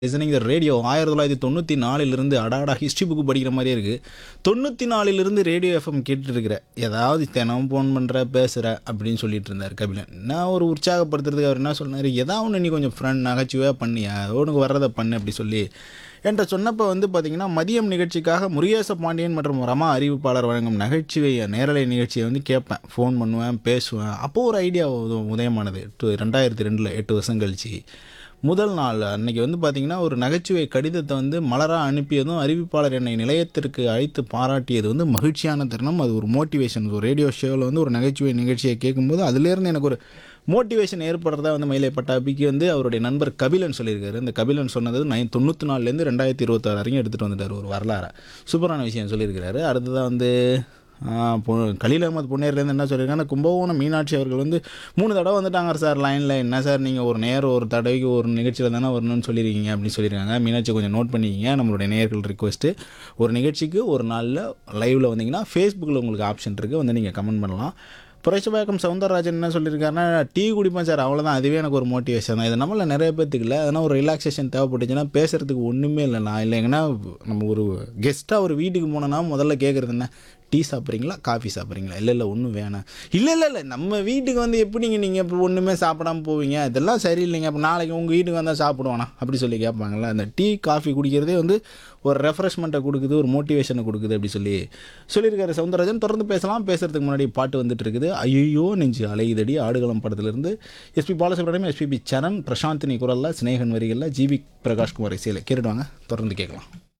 listening the radio ஆயிரத்தி தொள்ளாயிரத்தி தொண்ணூற்றி நாலிலிருந்து அடாடா ஹிஸ்ட்ரி புக்கு படிக்கிற மாதிரியே இருக்குது தொண்ணூற்றி நாலிலிருந்து ரேடியோ எஃப்எம் கேட்டுட்டு இருக்கிற ஏதாவது தினம் ஃபோன் பண்ணுற பேசுகிற அப்படின்னு சொல்லிட்டு இருந்தார் கபிலன் நான் ஒரு உற்சாகப்படுத்துறதுக்கு அவர் என்ன சொன்னார் ஏதாவது ஒன்று நீ கொஞ்சம் ஃப்ரெண்ட் நகைச்சுவையாக பண்ணியா உனக்கு வர்றதை பண்ணு அப்படி சொல்லி என்கிட்ட சொன்னப்போ வந்து பார்த்தீங்கன்னா மதியம் நிகழ்ச்சிக்காக முருகேச பாண்டியன் மற்றும் ரமா அறிவிப்பாளர் வழங்கும் நகைச்சுவை நேரலை நிகழ்ச்சியை வந்து கேட்பேன் ஃபோன் பண்ணுவேன் பேசுவேன் அப்போது ஒரு ஐடியா உதயமானது டூ ரெண்டாயிரத்தி ரெண்டில் எட்டு வருஷம் கழிச்சு முதல் நாள் அன்னைக்கு வந்து பார்த்தீங்கன்னா ஒரு நகைச்சுவை கடிதத்தை வந்து மலராக அனுப்பியதும் அறிவிப்பாளர் என்னை நிலையத்திற்கு அழைத்து பாராட்டியது வந்து மகிழ்ச்சியான தருணம் அது ஒரு மோட்டிவேஷன் ஒரு ரேடியோ ஷோவில் வந்து ஒரு நகைச்சுவை நிகழ்ச்சியை கேட்கும்போது அதுலேருந்து எனக்கு ஒரு மோட்டிவேஷன் ஏற்படுறதா வந்து மயிலை பட்டாபிக்கு வந்து அவருடைய நண்பர் கபிலன் சொல்லியிருக்காரு இந்த கபிலன் சொன்னது நைன் தொண்ணூற்றி நாலுலேருந்து ரெண்டாயிரத்தி இருபத்தாறு வரைக்கும் எடுத்துகிட்டு வந்துட்டார் ஒரு வரலாறு சூப்பரான விஷயம் சொல்லியிருக்கிறாரு அடுத்ததாக வந்து பொ கலீல் அகமது பொன்னேர்லேருந்து என்ன சொல்லியிருக்காங்க கும்பகோணம் மீனாட்சி அவர்கள் வந்து மூணு தடவை வந்துட்டாங்க சார் லைனில் என்ன சார் நீங்கள் ஒரு நேரம் ஒரு தடவைக்கு ஒரு நிகழ்ச்சியில் தானே வரணும்னு சொல்லியிருக்கீங்க அப்படின்னு சொல்லியிருக்காங்க மீனாட்சி கொஞ்சம் நோட் பண்ணிக்கிங்க நம்மளுடைய நேயர்கள் ரிக்வெஸ்ட்டு ஒரு நிகழ்ச்சிக்கு ஒரு நாளில் லைவில் வந்தீங்கன்னா ஃபேஸ்புக்கில் உங்களுக்கு ஆப்ஷன் இருக்குது வந்து நீங்கள் கமெண்ட் பண்ணலாம் புரட்சிபாக்கம் சவுந்தரராஜன் என்ன சொல்லியிருக்காருன்னா டீ குடிப்பேன் சார் அவ்வளோதான் அதுவே எனக்கு ஒரு மோட்டிவேஷன் தான் இது நம்மள நிறைய பேர்த்துக்கு இல்லை அதனால் ஒரு ரிலாக்ஸேஷன் தேவைப்பட்டுச்சுன்னா பேசுகிறதுக்கு ஒன்றுமே இல்லைண்ணா இல்லைங்கன்னா நம்ம ஒரு கெஸ்ட்டாக ஒரு வீட்டுக்கு போனோன்னா முதல்ல கேட்குறது என்ன டீ சாப்பிட்றீங்களா காஃபி சாப்பிட்றீங்களா இல்லை இல்லை ஒன்றும் வேணாம் இல்லை இல்லை இல்லை நம்ம வீட்டுக்கு வந்து எப்படிங்க நீங்கள் இப்போ ஒன்றுமே சாப்பிடாம போவீங்க இதெல்லாம் சரியில்லைங்க அப்போ நாளைக்கு உங்கள் வீட்டுக்கு வந்தால் சாப்பிடுவானா அப்படி சொல்லி கேட்பாங்கல்ல அந்த டீ காஃபி குடிக்கிறதே வந்து ஒரு ரெஃப்ரெஷ்மெண்ட்டை கொடுக்குது ஒரு மோட்டிவேஷனை கொடுக்குது அப்படி சொல்லி சொல்லியிருக்காரு சவுந்தரராஜன் தொடர்ந்து பேசலாம் பேசுறதுக்கு முன்னாடி பாட்டு வந்துட்டு இருக்குது ஐயோ நெஞ்சு அலையுதடி ஆடுகளம் படத்திலிருந்து எஸ்பி பாலசுப்ரமணியம் எஸ்பிபி சரண் பிரசாந்தினி குரலில் சினேகன் வரிகளில் ஜிவி பிரகாஷ்குமார் இசையில் கேட்டுடுவாங்க தொடர்ந்து கேட்கலாம்